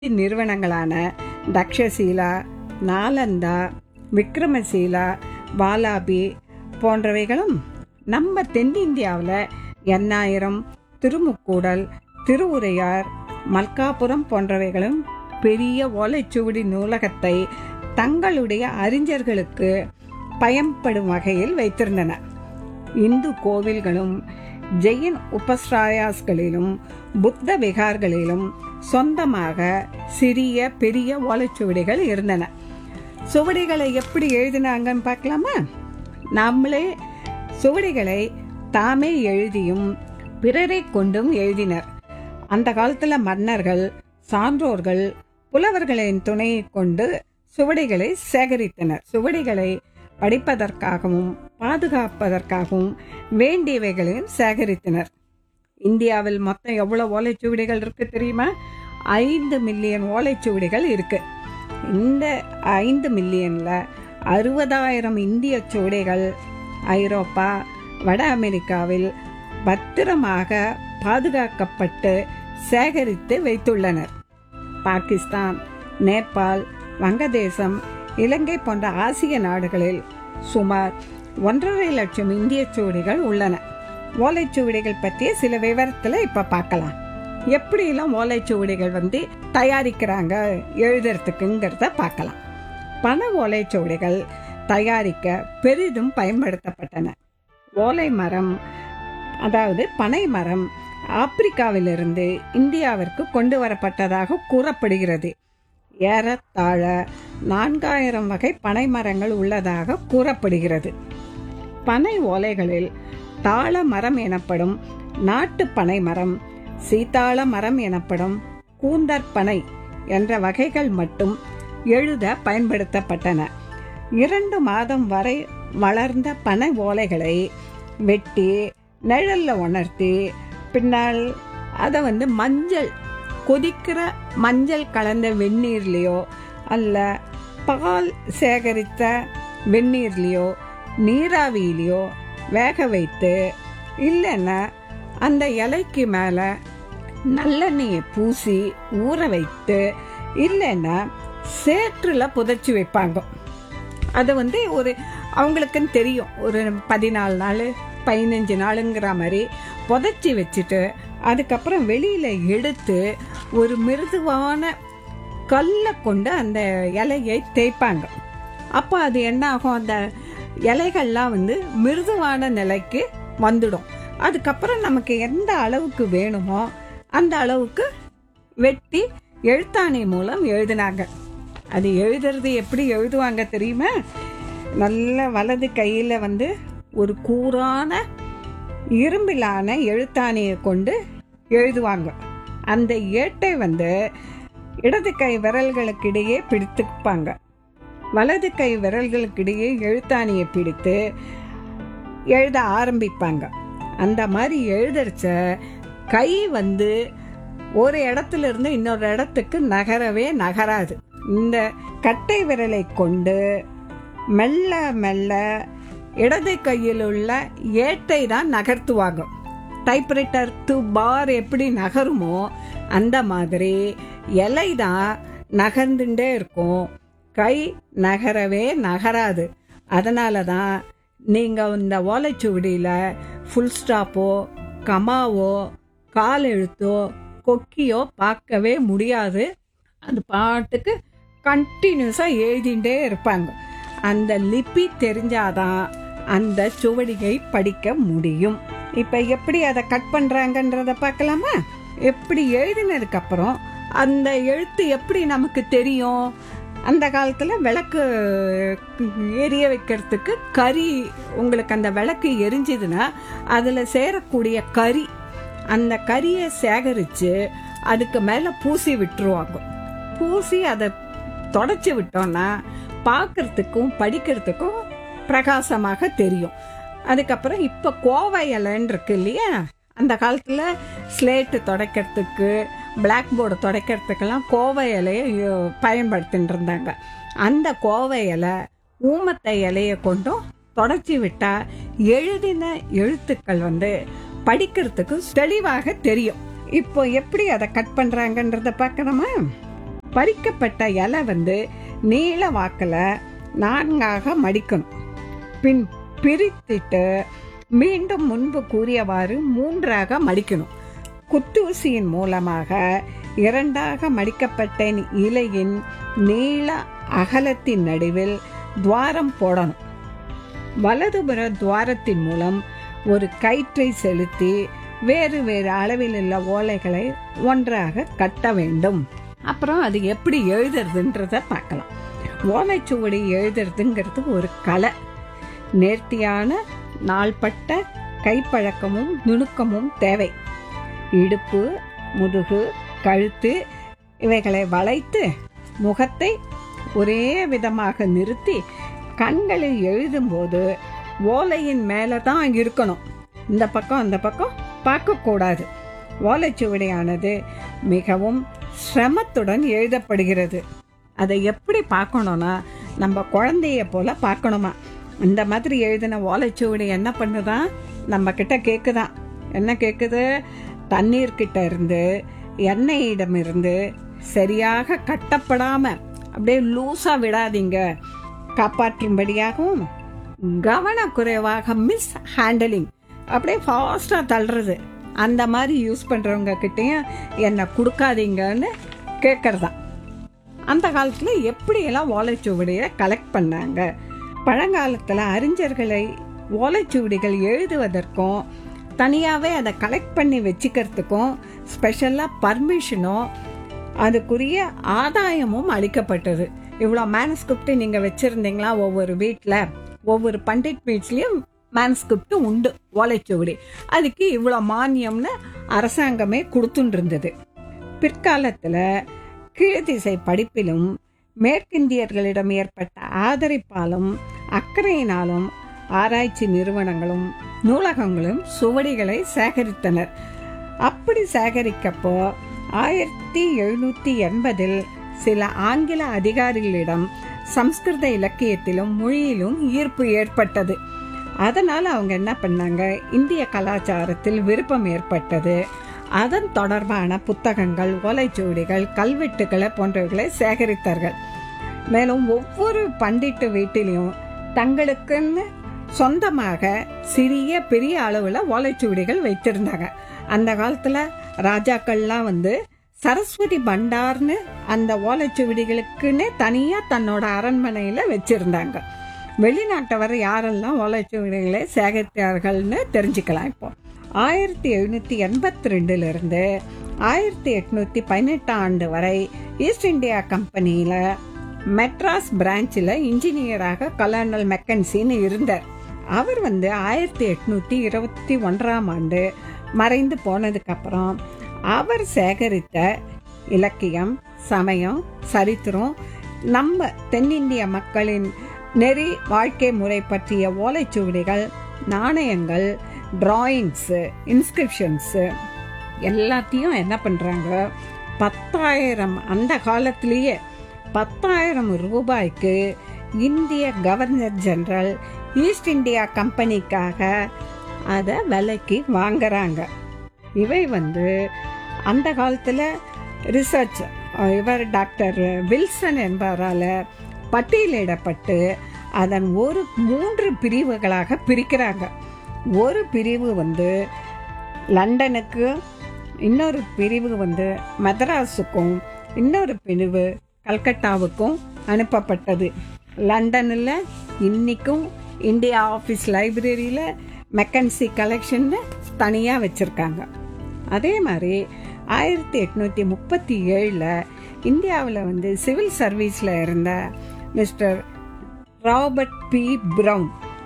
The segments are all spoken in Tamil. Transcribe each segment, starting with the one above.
நிறுவனங்களான தக்ஷசீலா நாலந்தா விக்ரமசீலா வாலாபி போன்றவைகளும் நம்ம தென்னிந்தியாவில் எண்ணாயிரம் திருமுக்கூடல் திருவுரையார் மல்காபுரம் போன்றவைகளும் பெரிய ஓலைச்சுவடி நூலகத்தை தங்களுடைய அறிஞர்களுக்கு பயன்படும் வகையில் வைத்திருந்தன இந்து கோவில்களும் ஜெயின் உபஸ்ராயாஸ்களிலும் புத்த விகார்களிலும் சொந்தமாக சிறிய பெரிய ஓலைச்சுவடிகள் இருந்தன சுவடிகளை எப்படி எழுதினாங்கன்னு பார்க்கலாமா நம்மளே சுவடிகளை தாமே எழுதியும் பிறரை கொண்டும் எழுதினர் அந்த காலத்துல மன்னர்கள் சான்றோர்கள் புலவர்களின் துணையை கொண்டு சுவடிகளை சேகரித்தனர் சுவடிகளை படிப்பதற்காகவும் பாதுகாப்பதற்காகவும் வேண்டியவைகளையும் சேகரித்தனர் இந்தியாவில் மொத்தம் எவ்வளவு ஓலைச்சுவடிகள் இருக்கு தெரியுமா ஐந்து மில்லியன் ஓலைச்சுவடிகள் இருக்கு இந்த ஐந்து மில்லியன்ல அறுபதாயிரம் இந்திய சுவடிகள் ஐரோப்பா வட அமெரிக்காவில் பத்திரமாக பாதுகாக்கப்பட்டு சேகரித்து வைத்துள்ளனர் பாகிஸ்தான் நேபாள் வங்கதேசம் இலங்கை போன்ற ஆசிய நாடுகளில் சுமார் ஒன்றரை லட்சம் இந்திய சுவடிகள் உள்ளன ஓலைச்சுவடிகள் பற்றிய சில விவரத்துல இப்ப பார்க்கலாம் எப்படியெல்லாம் ஓலைச்சுவடிகள் வந்து தயாரிக்கிறாங்க எழுதுறதுக்குங்கிறத பார்க்கலாம் பண ஓலைச்சுவடிகள் தயாரிக்க பெரிதும் பயன்படுத்தப்பட்டன ஓலை மரம் அதாவது பனை மரம் ஆப்பிரிக்காவிலிருந்து இந்தியாவிற்கு கொண்டு வரப்பட்டதாக கூறப்படுகிறது ஏறத்தாழ நான்காயிரம் வகை பனை மரங்கள் உள்ளதாக கூறப்படுகிறது பனை ஓலைகளில் தாள மரம் எனப்படும் நாட்டு பனை மரம் சீதாள மரம் எனப்படும் கூந்தற் பனை என்ற வகைகள் மட்டும் எழுத பயன்படுத்தப்பட்டன இரண்டு மாதம் வரை வளர்ந்த பனை ஓலைகளை வெட்டி நிழல்ல உணர்த்தி பின்னால் அதை வந்து மஞ்சள் கொதிக்கிற மஞ்சள் கலந்த வெந்நீர்லேயோ அல்ல பால் சேகரித்த வெந்நீர்லேயோ நீராவியிலையோ வேக வைத்து இல்லைன்னா அந்த இலைக்கு மேலே நல்லெண்ணெயை பூசி ஊற வைத்து இல்லைன்னா சேற்றில் புதைச்சி வைப்பாங்க அது வந்து ஒரு அவங்களுக்குன்னு தெரியும் ஒரு பதினாலு நாள் பதினஞ்சு நாளுங்கிற மாதிரி புதைச்சி வச்சுட்டு அதுக்கப்புறம் வெளியில எடுத்து ஒரு மிருதுவான கல்லை கொண்டு அந்த இலையை தேய்ப்பாங்க அப்போ அது என்ன ஆகும் அந்த இலைகள்லாம் வந்து மிருதுவான நிலைக்கு வந்துடும் அதுக்கப்புறம் நமக்கு எந்த அளவுக்கு வேணுமோ அந்த அளவுக்கு வெட்டி எழுத்தாணி மூலம் எழுதினாங்க அது எழுதுறது எப்படி எழுதுவாங்க தெரியுமா நல்ல வலது கையில் வந்து ஒரு கூரான இரும்பிலான எழுத்தாணியை கொண்டு எழுதுவாங்க அந்த ஏட்டை வந்து இடது கை விரல்களுக்கிடையே பிடித்துப்பாங்க வலது கை விரல்களுக்கிடையே எழுத்தாணியை பிடித்து எழுத ஆரம்பிப்பாங்க அந்த மாதிரி எழுதரிச்ச கை வந்து ஒரு இடத்துல இருந்து இன்னொரு இடத்துக்கு நகரவே நகராது இந்த கட்டை விரலை கொண்டு மெல்ல மெல்ல இடது கையில் உள்ள ஏட்டை தான் நகர்த்துவாங்க டைப்ரைட்டர் டு பார் எப்படி நகருமோ அந்த மாதிரி இலை தான் நகர்ந்துட்டே இருக்கும் கை நகரவே நகராது அதனால தான் நீங்கள் இந்த ஓலைச்சுவடியில் ஃபுல் ஸ்டாப்போ கமாவோ கால் எழுத்தோ கொக்கியோ பார்க்கவே முடியாது அது பாட்டுக்கு கண்டினியூஸாக எழுதிட்டே இருப்பாங்க அந்த லிபி தெரிஞ்சாதான் அந்த சுவடியை படிக்க முடியும் இப்போ எப்படி அதை கட் பண்ணுறாங்கன்றத பார்க்கலாமா எப்படி எழுதினதுக்கு அப்புறம் அந்த எழுத்து எப்படி நமக்கு தெரியும் அந்த காலத்தில் விளக்கு எரிய வைக்கிறதுக்கு கறி உங்களுக்கு அந்த விளக்கு எரிஞ்சுதுன்னா அதில் சேரக்கூடிய கறி அந்த கறியை சேகரித்து அதுக்கு மேலே பூசி விட்டுருவாங்க பூசி அதை தொடச்சி விட்டோம்னா பார்க்கறதுக்கும் படிக்கிறதுக்கும் பிரகாசமாக தெரியும் அதுக்கப்புறம் இப்போ கோவை இலைன்னு இருக்கு இல்லையா அந்த காலத்தில் ஸ்லேட்டு துடைக்கிறதுக்கு பிளாக் போர்டு துடைக்கிறதுக்கெல்லாம் கோவை இலையை பயன்படுத்தின்னு இருந்தாங்க அந்த கோவை இலை ஊமத்தை இலையை கொண்டும் தொடச்சி விட்டா எழுதின எழுத்துக்கள் வந்து படிக்கிறதுக்கு தெளிவாக தெரியும் இப்போ எப்படி அதை கட் பண்றாங்கன்றத பார்க்கணுமா பறிக்கப்பட்ட இலை வந்து நீள வாக்கில் நான்காக மடிக்கணும் பின் பிரித்திட்டு மீண்டும் முன்பு கூறியவாறு மூன்றாக மடிக்கணும் குத்தூசியின் மூலமாக இரண்டாக மடிக்கப்பட்ட இலையின் நீள அகலத்தின் நடுவில் துவாரம் போடணும் வலதுபுற துவாரத்தின் மூலம் ஒரு கயிற்றை செலுத்தி வேறு வேறு அளவில் உள்ள ஓலைகளை ஒன்றாக கட்ட வேண்டும் அப்புறம் அது எப்படி எழுதுறதுன்றத பார்க்கலாம் ஓலைச்சுவடி எழுதுறதுங்கிறது ஒரு கலை நேர்த்தியான நாள்பட்ட கைப்பழக்கமும் நுணுக்கமும் தேவை இடுப்பு முதுகு கழுத்து இவைகளை வளைத்து முகத்தை ஒரே விதமாக நிறுத்தி கண்களில் எழுதும்போது ஓலையின் மேலே தான் இருக்கணும் இந்த பக்கம் அந்த பக்கம் பார்க்கக்கூடாது ஓலைச்சுவடியானது மிகவும் சிரமத்துடன் எழுதப்படுகிறது அதை எப்படி பார்க்கணும்னா நம்ம குழந்தைய போல பார்க்கணுமா இந்த மாதிரி எழுதின ஓலைச்சுவடி என்ன பண்ணுதான் நம்ம கிட்ட கேக்குதான் என்ன கேக்குது தண்ணீர் கிட்ட இருந்து எண்ணெயிடம் இருந்து சரியாக கட்டப்படாம அப்படியே லூசா விடாதீங்க காப்பாற்றும்படியாகவும் கவனக்குறைவாக மிஸ் ஹேண்டலிங் அப்படியே ஃபாஸ்டா தள்ளுறது அந்த மாதிரி யூஸ் பண்றவங்க கிட்டயும் என்ன கொடுக்காதீங்கன்னு கேட்கறதா அந்த காலத்துல எப்படியெல்லாம் ஓலைச்சுவடியை கலெக்ட் பண்ணாங்க பழங்காலத்துல அறிஞர்களை ஓலைச்சுவடிகள் எழுதுவதற்கும் தனியாவே அதை கலெக்ட் பண்ணி வச்சுக்கிறதுக்கும் ஸ்பெஷலா பர்மிஷனும் அதுக்குரிய ஆதாயமும் அளிக்கப்பட்டது இவ்வளோ மேனஸ்கிரிப்ட் நீங்க வச்சிருந்தீங்களா ஒவ்வொரு வீட்டில் ஒவ்வொரு பண்டிட் வீட்ஸ்லயும் மேனஸ்கிரிப்ட் உண்டு ஓலைச்சுவடி அதுக்கு இவ்வளோ மானியம்னு அரசாங்கமே கொடுத்துட்டு இருந்தது பிற்காலத்துல கீழ்திசை படிப்பிலும் மேற்கிந்தியர்களிடம் ஏற்பட்ட ஆதரிப்பாலும் அக்கறையினாலும் ஆராய்ச்சி நிறுவனங்களும் நூலகங்களும் சுவடிகளை சேகரித்தனர் அப்படி சேகரிக்கப்போ ஆயிரத்தி எழுநூத்தி எண்பதில் சில ஆங்கில அதிகாரிகளிடம் சம்ஸ்கிருத இலக்கியத்திலும் மொழியிலும் ஈர்ப்பு ஏற்பட்டது அதனால அவங்க என்ன பண்ணாங்க இந்திய கலாச்சாரத்தில் விருப்பம் ஏற்பட்டது அதன் தொடர்பான புத்தகங்கள் ஓலைச்சுவடிகள் கல்வெட்டுகளை போன்றவைகளை சேகரித்தார்கள் மேலும் ஒவ்வொரு பண்டிட்டு வீட்டிலையும் தங்களுக்குன்னு சொந்தமாக சிறிய பெரிய அளவுல ஓலைச்சுவடிகள் வைத்திருந்தாங்க அந்த காலத்துல ராஜாக்கள்லாம் வந்து சரஸ்வதி பண்டார்னு அந்த ஓலைச்சுவடிகளுக்குன்னே தனியா தன்னோட அரண்மனையில வச்சிருந்தாங்க வெளிநாட்டவர் யாரெல்லாம் ஓலைச்சுவடிகளை சேகரித்தார்கள்னு தெரிஞ்சுக்கலாம் இப்போ ஆயிரத்தி எழுநூத்தி எண்பத்தி ரெண்டுல இருந்து ஆயிரத்தி எட்நூத்தி பதினெட்டாம் ஆண்டு வரை ஈஸ்ட் இந்தியா கம்பெனியில மெட்ராஸ் பிரான்ச்சில் இன்ஜினியராக கலர்னல் மெக்கன்சின்னு இருந்தார் அவர் வந்து ஆயிரத்தி எட்நூத்தி இருபத்தி ஒன்றாம் ஆண்டு மறைந்து போனதுக்கு அப்புறம் அவர் சேகரித்த இலக்கியம் சமயம் சரித்திரம் நம்ம தென்னிந்திய மக்களின் நெறி வாழ்க்கை முறை பற்றிய ஓலைச்சுவடிகள் நாணயங்கள் டிராயிங்ஸு இன்ஸ்கிரிப்ஷன்ஸு எல்லாத்தையும் என்ன பண்ணுறாங்க பத்தாயிரம் அந்த காலத்திலேயே பத்தாயிரம் ரூபாய்க்கு இந்திய கவர்னர் ஜெனரல் ஈஸ்ட் இந்தியா கம்பெனிக்காக அதை விலைக்கு வாங்குறாங்க இவை வந்து அந்த காலத்தில் ரிசர்ச் இவர் டாக்டர் வில்சன் என்பவரால் பட்டியலிடப்பட்டு அதன் ஒரு மூன்று பிரிவுகளாக பிரிக்கிறாங்க ஒரு பிரிவு வந்து லண்டனுக்கு இன்னொரு பிரிவு வந்து மதராஸுக்கும் இன்னொரு பிரிவு கல்கட்டாவுக்கும் அனுப்பப்பட்டது லண்டனில் இன்னைக்கும் இந்தியா ஆஃபீஸ் லைப்ரரியில் மெக்கன்சி கலெக்ஷன்னு தனியாக வச்சுருக்காங்க அதே மாதிரி ஆயிரத்தி எட்நூற்றி முப்பத்தி ஏழில் இந்தியாவில் வந்து சிவில் சர்வீஸில் இருந்த மிஸ்டர் ராபர்ட் பி பிரவுன்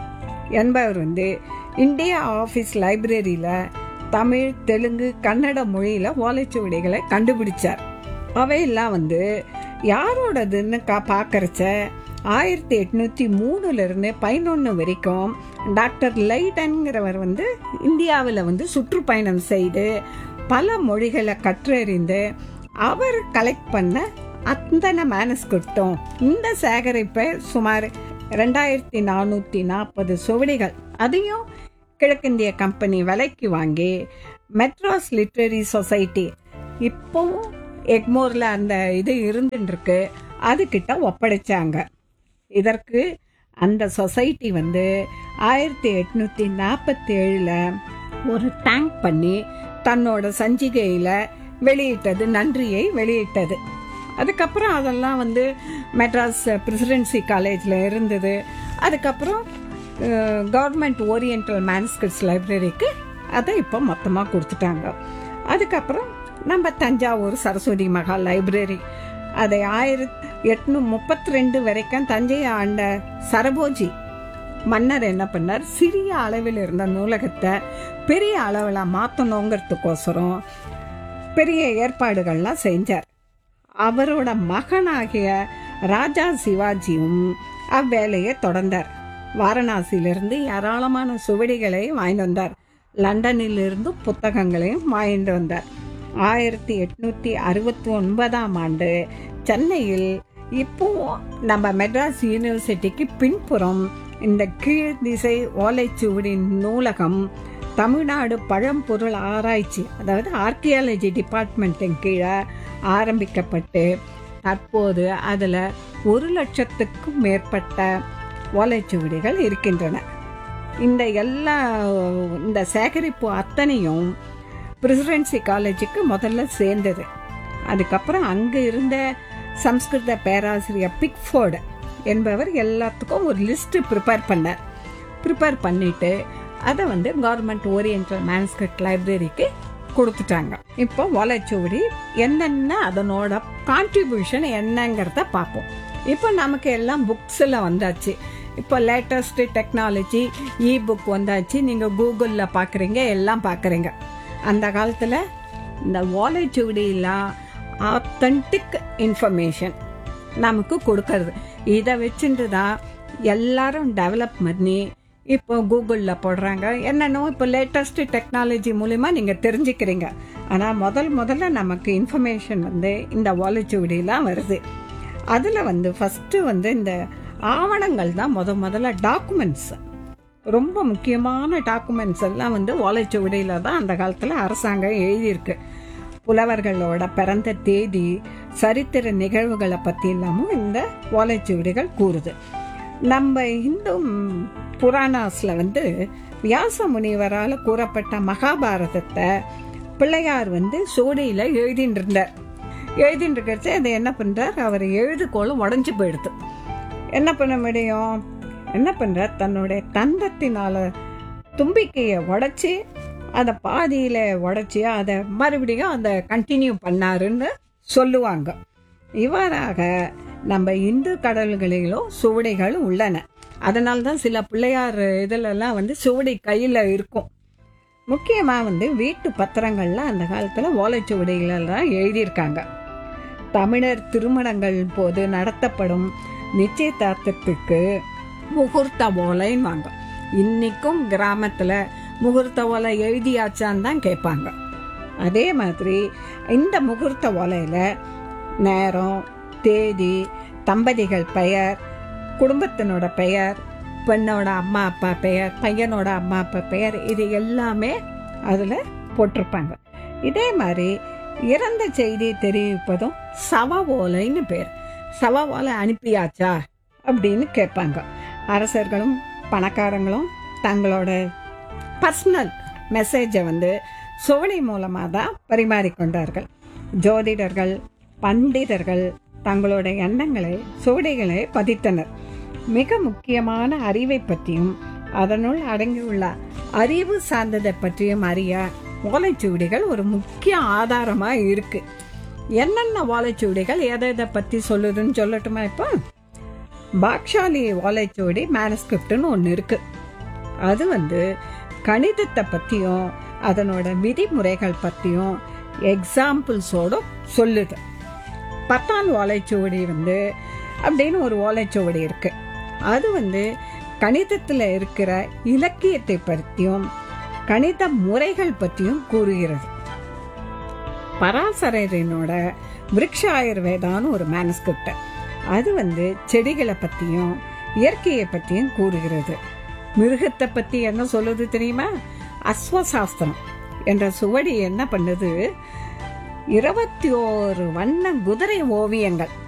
என்பவர் வந்து இந்தியா ஆஃபீஸ் லைப்ரரியில் தமிழ் தெலுங்கு கன்னட மொழியில் ஓலைச்சுவடிகளை கண்டுபிடிச்சார் அவையெல்லாம் வந்து யாரோடதுன்னு கா பார்க்கறச்ச ஆயிரத்தி எட்நூத்தி மூணுல இருந்து பதினொன்று வரைக்கும் டாக்டர் லைடன்கிறவர் வந்து இந்தியாவில் வந்து சுற்றுப்பயணம் செய்து பல மொழிகளை கற்றறிந்து அவர் கலெக்ட் பண்ண அத்தனை மேனஸ்கிரிப்டும் இந்த சேகரிப்பை சுமார் ரெண்டாயிரத்தி நானூற்றி நாற்பது சுவடிகள் அதையும் கிழக்கிந்திய கம்பெனி விலைக்கு வாங்கி மெட்ராஸ் லிட்ரரி சொசைட்டி இப்போவும் எக்மோர்ல அந்த இது இருந்துட்டு இருக்கு அதுகிட்ட ஒப்படைச்சாங்க இதற்கு அந்த சொசைட்டி வந்து ஆயிரத்தி எட்நூத்தி நாற்பத்தி ஏழுல ஒரு டேங்க் பண்ணி தன்னோட சஞ்சிகையில வெளியிட்டது நன்றியை வெளியிட்டது அதுக்கப்புறம் அதெல்லாம் வந்து மெட்ராஸ் பிரசிடென்சி காலேஜில் இருந்தது அதுக்கப்புறம் கவர்மெண்ட் ஓரியண்டல் மேன்ஸ்கிரிப்ட்ஸ் லைப்ரரிக்கு அதை இப்போ மொத்தமாக கொடுத்துட்டாங்க அதுக்கப்புறம் நம்ம தஞ்சாவூர் சரஸ்வதி மகால் லைப்ரரி அதை ஆயிரத்தி எட்நூ முப்பத்தி ரெண்டு வரைக்கும் தஞ்சையை ஆண்ட சரபோஜி மன்னர் என்ன பண்ணார் சிறிய அளவில் இருந்த நூலகத்தை பெரிய அளவில் மாற்றணுங்கிறதுக்கோசரம் பெரிய ஏற்பாடுகள்லாம் செஞ்சார் அவரோட மகனாகிய ராஜா சிவாஜியும் அவ்வேலையை தொடர்ந்தார் வாரணாசியிலிருந்து ஏராளமான சுவடிகளை வாங்கிட்டு வந்தார் லண்டனிலிருந்து புத்தகங்களையும் வாங்கிட்டு வந்தார் ஆயிரத்தி எட்நூத்தி அறுபத்தி ஒன்பதாம் ஆண்டு சென்னையில் இப்போ நம்ம மெட்ராஸ் யூனிவர்சிட்டிக்கு பின்புறம் இந்த கீழ் திசை ஓலைச்சுவடின் நூலகம் தமிழ்நாடு பழம்பொருள் ஆராய்ச்சி அதாவது ஆர்கியாலஜி டிபார்ட்மெண்ட்டின் கீழே ஆரம்பிக்கப்பட்டு தற்போது அதில் ஒரு லட்சத்துக்கும் மேற்பட்ட ஓலைச்சுவடிகள் இருக்கின்றன இந்த எல்லா இந்த சேகரிப்பு அத்தனையும் பிரசிடென்சி காலேஜுக்கு முதல்ல சேர்ந்தது அதுக்கப்புறம் அங்கே இருந்த சம்ஸ்கிருத பேராசிரியர் பிக்ஃபோர்டு என்பவர் எல்லாத்துக்கும் ஒரு லிஸ்ட் ப்ரிப்பேர் பண்ணார் ப்ரிப்பேர் பண்ணிட்டு அதை வந்து கவர்மெண்ட் ஓரியண்டல் மேன்ஸ்கிரிப்ட் லைப்ரரிக்கு கொடுத்துட்டாங்க இப்போ ஓலைச்சுவடி என்னென்ன அதனோட கான்ட்ரிபியூஷன் என்னங்கிறத பார்ப்போம் இப்போ நமக்கு எல்லாம் புக்ஸில் வந்தாச்சு இப்போ லேட்டஸ்ட் டெக்னாலஜி இ புக் வந்தாச்சு நீங்கள் கூகுளில் பார்க்குறீங்க எல்லாம் பார்க்குறீங்க அந்த காலத்தில் இந்த ஓலைச்சுவடியெல்லாம் ஆத்தன்டிக் இன்ஃபர்மேஷன் நமக்கு கொடுக்கறது இதை வச்சுட்டு தான் எல்லாரும் டெவலப் பண்ணி இப்போ கூகுளில் போடுறாங்க என்னென்னோ இப்போ லேட்டஸ்ட் டெக்னாலஜி மூலிமா நீங்கள் தெரிஞ்சுக்கிறீங்க ஆனால் முதல் முதல்ல நமக்கு இன்ஃபர்மேஷன் வந்து இந்த ஓலைச்சுவடியெலாம் வருது அதில் வந்து ஃபஸ்ட்டு வந்து இந்த ஆவணங்கள் தான் முத முதல்ல டாக்குமெண்ட்ஸ் ரொம்ப முக்கியமான டாக்குமெண்ட்ஸ் எல்லாம் வந்து ஓலைச்சுவடியில் தான் அந்த காலத்தில் அரசாங்கம் எழுதியிருக்கு புலவர்களோட பிறந்த தேதி சரித்திர நிகழ்வுகளை பற்றி எல்லாமும் இந்த ஓலைச்சுவடிகள் கூறுது நம்ம இந்து புராணாஸில் வந்து வியாச முனிவரால் கூறப்பட்ட மகாபாரதத்தை பிள்ளையார் வந்து சோடியில் எழுதின்னு இருந்தார் எழுதின்னு இருக்கிறச்சு அதை என்ன பண்ணுறார் அவர் எழுதுகோளும் உடஞ்சி போயிடுது என்ன பண்ண முடியும் என்ன பண்ணுறார் தன்னுடைய தந்தத்தினால தும்பிக்கையை உடைச்சி அதை பாதியில் உடைச்சி அதை மறுபடியும் அதை கண்டினியூ பண்ணாருன்னு சொல்லுவாங்க இவ்வாறாக நம்ம இந்து கடல்களிலும் சுவடிகள் உள்ளன அதனால தான் சில பிள்ளையார் இதிலெல்லாம் வந்து சுவடி கையில் இருக்கும் முக்கியமாக வந்து வீட்டு பத்திரங்கள்ல அந்த காலத்தில் ஓலைச்சுவடிகளெல்லாம் எழுதியிருக்காங்க தமிழர் திருமணங்கள் போது நடத்தப்படும் நிச்சயதார்த்தத்துக்கு முகூர்த்த ஓலைன்னு வாங்க இன்னைக்கும் கிராமத்தில் முகூர்த்த ஓலை எழுதியாச்சான்னு தான் கேட்பாங்க அதே மாதிரி இந்த முகூர்த்த ஓலையில் நேரம் தேதி தம்பதிகள் பெயர் குடும்பத்தினோட பெயர் பெண்ணோட அம்மா அப்பா பெயர் பையனோட அம்மா அப்பா பெயர் இது எல்லாமே அதில் போட்டிருப்பாங்க இதே மாதிரி இறந்த செய்தி தெரிவிப்பதும் சவ ஓலைன்னு பேர் சவ ஓலை அனுப்பியாச்சா அப்படின்னு கேட்பாங்க அரசர்களும் பணக்காரங்களும் தங்களோட பர்சனல் மெசேஜை வந்து சுவடி மூலமாக தான் பரிமாறிக்கொண்டார்கள் ஜோதிடர்கள் பண்டிதர்கள் தங்களோட எண்ணங்களை சுவடிகளை பதித்தனர் மிக முக்கியமான அறிவை பற்றியும் அதனுள் அடங்கியுள்ள அறிவு சார்ந்ததை பற்றியும் அறிய ஓலைச்சுவடிகள் ஒரு முக்கிய ஆதாரமா இருக்கு என்னென்ன ஓலைச்சுவடிகள் எதை எதை பத்தி சொல்லுதுன்னு சொல்லட்டுமா இப்போ பாக்ஷாலி ஓலைச்சுவடி மேனஸ்கிரிப்ட்னு ஒன்று இருக்கு அது வந்து கணிதத்தை பற்றியும் அதனோட விதிமுறைகள் பற்றியும் எக்ஸாம்பிள்ஸோட சொல்லுது பத்தாம் ஓலைச்சுவடி வந்து அப்படின்னு ஒரு ஓலைச்சுவடி இருக்கு அது வந்து கணிதத்தில் இருக்கிற இலக்கியத்தை பற்றியும் கணித முறைகள் பற்றியும் கூறுகிறது பராசரனோட விருக்ஷ ஆயுர்வேதான்னு ஒரு மேனஸ்கிரிப்ட் அது வந்து செடிகளை பற்றியும் இயற்கையை பற்றியும் கூறுகிறது மிருகத்தை பற்றி என்ன சொல்லுது தெரியுமா அஸ்வசாஸ்திரம் என்ற சுவடி என்ன பண்ணுது இருபத்தி ஓரு வண்ண குதிரை ஓவியங்கள்